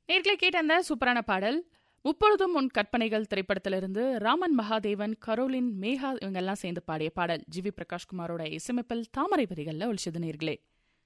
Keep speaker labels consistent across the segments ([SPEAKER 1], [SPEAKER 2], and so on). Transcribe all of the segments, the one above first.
[SPEAKER 1] நேர்களை கேட்ட அந்த சூப்பரான பாடல் முப்பொழுதும் உன் கற்பனைகள் திரைப்படத்திலிருந்து ராமன் மகாதேவன் கரோலின் மேகா இவங்கெல்லாம் சேர்ந்து பாடிய பாடல் ஜி வி பிரகாஷ்குமாரோட இசையமைப்பில் தாமரை வரிகளில் ஒழிச்சது நேர்களே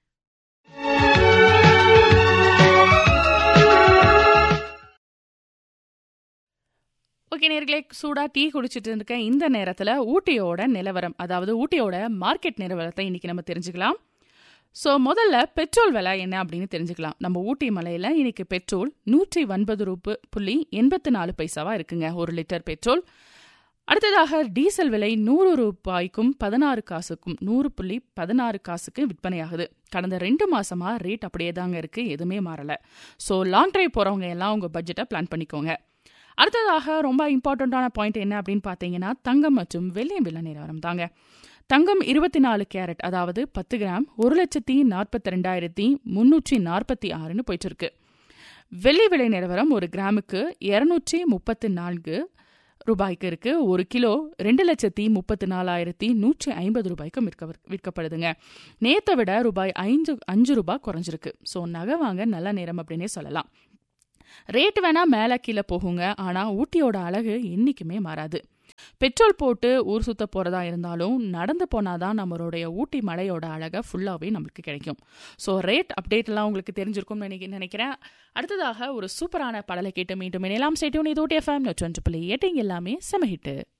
[SPEAKER 1] ஓகே நேர்களே சூடா டீ குடிச்சிட்டு இருக்க இந்த நேரத்தில் ஊட்டியோட நிலவரம் அதாவது ஊட்டியோட மார்க்கெட் நிலவரத்தை இன்னைக்கு நம்ம தெரிஞ்சுக்கலாம் ஸோ முதல்ல பெட்ரோல் விலை என்ன அப்படின்னு தெரிஞ்சுக்கலாம் நம்ம ஊட்டி மலையில் இன்னைக்கு பெட்ரோல் நூற்றி ஒன்பது ரூபு புள்ளி எண்பத்து நாலு பைசாவா இருக்குங்க ஒரு லிட்டர் பெட்ரோல் அடுத்ததாக டீசல் விலை நூறு ரூபாய்க்கும் பதினாறு காசுக்கும் நூறு புள்ளி பதினாறு காசுக்கு விற்பனையாகுது கடந்த ரெண்டு மாசமா ரேட் அப்படியே தாங்க இருக்கு எதுவுமே மாறல ஸோ லாங் டிரைவ் போறவங்க எல்லாம் உங்க பட்ஜெட்டை பிளான் பண்ணிக்கோங்க அடுத்ததாக ரொம்ப இம்பார்ட்டண்ட்டான பாயிண்ட் என்ன அப்படின்னு பார்த்தீங்கன்னா தங்கம் மற்றும் வெள்ளியம் விலை நிலவரம் தாங்க தங்கம் இருபத்தி நாலு கேரட் அதாவது பத்து கிராம் ஒரு லட்சத்தி நாற்பத்தி ரெண்டாயிரத்தி முன்னூற்றி நாற்பத்தி ஆறுன்னு போயிட்டு இருக்கு வெள்ளி விலை நிலவரம் ஒரு கிராமுக்கு இரநூற்றி முப்பத்து நான்கு ரூபாய்க்கு இருக்கு ஒரு கிலோ ரெண்டு லட்சத்தி முப்பத்தி நாலாயிரத்தி நூற்றி ஐம்பது ரூபாய்க்கும் விற்க விற்கப்படுதுங்க நேத்தை விட ரூபாய் ஐந்து அஞ்சு ரூபாய் குறைஞ்சிருக்கு ஸோ நகை வாங்க நல்ல நேரம் அப்படின்னே சொல்லலாம் ரேட் வேணா மேலே கீழே போகுங்க ஆனால் ஊட்டியோட அழகு என்றைக்குமே மாறாது பெட்ரோல் போட்டு ஊர் சுத்த போகிறதா இருந்தாலும் நடந்து போனாதான் நம்மளுடைய ஊட்டி மலையோட அழகை ஃபுல்லாகவே நம்மளுக்கு கிடைக்கும் ஸோ ரேட் அப்டேட்லாம் உங்களுக்கு தெரிஞ்சிருக்கும்னு நினைக்க நினைக்கிறேன் அடுத்ததாக ஒரு சூப்பரான பாடலை கேட்டு மீண்டும் இணையலாம் ஸ்டேட்யூன் இது ஊட்டி எஃப்எம் டுவெண்ட்டி புள்ளி எட்டிங் எல்லாமே செம ஹிட்டு